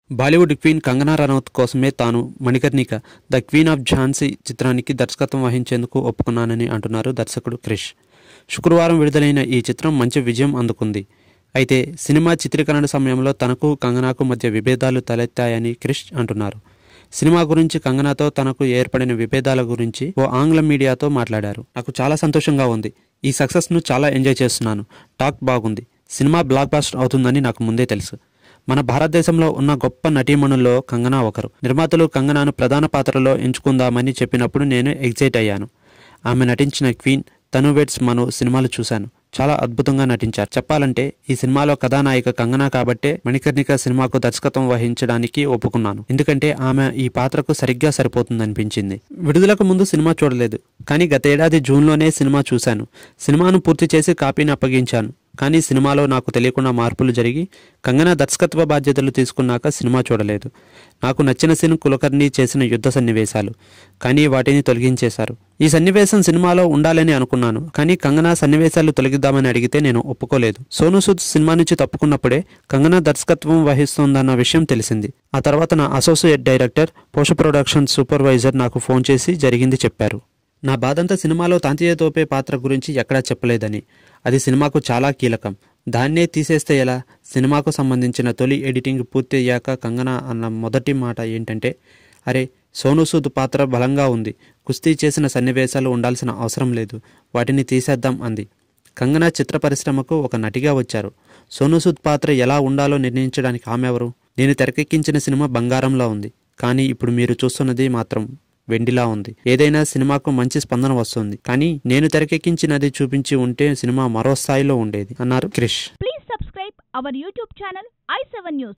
Bollywood queen Kangana Ranaut కోసమే తాను Manikarnika the queen of Jhansi చిత్రానికి దర్శకత్వం వహించేందుకు ఒప్పుకున్నానని అంటున్నారు దర్శకుడు క్రిష్ శుక్రవారం విడుదలైన ఈ చిత్రం మంచి విజయం అందుకుంది అయితే సినిమా చిత్రీకరణ సమయంలో తనకు కంగనాకు మధ్య విభేదాలు తలెత్తాయని క్రిష్ అంటున్నారు సినిమా గురించి కంగనాతో తనకు ఏర్పడిన విభేదాల గురించి ఓ ఆంగ్ల మీడియాతో మాట్లాడారు నాకు చాలా సంతోషంగా ఉంది ఈ సక్సెస్ను చాలా ఎంజాయ్ చేస్తున్నాను టాక్ బాగుంది సినిమా బ్లాక్ బాస్టర్ అవుతుందని నాకు ముందే తెలుసు మన భారతదేశంలో ఉన్న గొప్ప నటీమణుల్లో కంగనా ఒకరు నిర్మాతలు కంగనాను ప్రధాన పాత్రలో ఎంచుకుందామని చెప్పినప్పుడు నేను ఎగ్జైట్ అయ్యాను ఆమె నటించిన క్వీన్ తను వెట్స్ మను సినిమాలు చూశాను చాలా అద్భుతంగా నటించారు చెప్పాలంటే ఈ సినిమాలో కథానాయిక కంగనా కాబట్టే మణికర్ణిక సినిమాకు దర్శకత్వం వహించడానికి ఒప్పుకున్నాను ఎందుకంటే ఆమె ఈ పాత్రకు సరిగ్గా సరిపోతుందనిపించింది విడుదలకు ముందు సినిమా చూడలేదు కానీ గతేడాది జూన్లోనే సినిమా చూశాను సినిమాను పూర్తి చేసి కాపీని అప్పగించాను కానీ సినిమాలో నాకు తెలియకుండా మార్పులు జరిగి కంగనా దర్శకత్వ బాధ్యతలు తీసుకున్నాక సినిమా చూడలేదు నాకు నచ్చిన సీన్ కులకర్ణి చేసిన యుద్ధ సన్నివేశాలు కానీ వాటిని తొలగించేశారు ఈ సన్నివేశం సినిమాలో ఉండాలని అనుకున్నాను కానీ కంగనా సన్నివేశాలు తొలగిద్దామని అడిగితే నేను ఒప్పుకోలేదు సోను సూద్ సినిమా నుంచి తప్పుకున్నప్పుడే కంగనా దర్శకత్వం వహిస్తోందన్న విషయం తెలిసింది ఆ తర్వాత నా అసోసియేట్ డైరెక్టర్ పోష ప్రొడక్షన్ సూపర్వైజర్ నాకు ఫోన్ చేసి జరిగింది చెప్పారు నా బాధంతా సినిమాలో తాంతియ తోపే పాత్ర గురించి ఎక్కడా చెప్పలేదని అది సినిమాకు చాలా కీలకం దాన్నే తీసేస్తే ఎలా సినిమాకు సంబంధించిన తొలి ఎడిటింగ్ పూర్తి అయ్యాక కంగనా అన్న మొదటి మాట ఏంటంటే అరే సోను సూద్ పాత్ర బలంగా ఉంది కుస్తీ చేసిన సన్నివేశాలు ఉండాల్సిన అవసరం లేదు వాటిని తీసేద్దాం అంది కంగనా చిత్ర పరిశ్రమకు ఒక నటిగా వచ్చారు సోను సూద్ పాత్ర ఎలా ఉండాలో నిర్ణయించడానికి ఆమె ఎవరు నేను తెరకెక్కించిన సినిమా బంగారంలా ఉంది కానీ ఇప్పుడు మీరు చూస్తున్నది మాత్రం వెండిలా ఉంది ఏదైనా సినిమాకు మంచి స్పందన వస్తుంది కానీ నేను తెరకెక్కించినది చూపించి ఉంటే సినిమా మరో స్థాయిలో ఉండేది అన్నారు Krish Please subscribe our YouTube channel i7 News.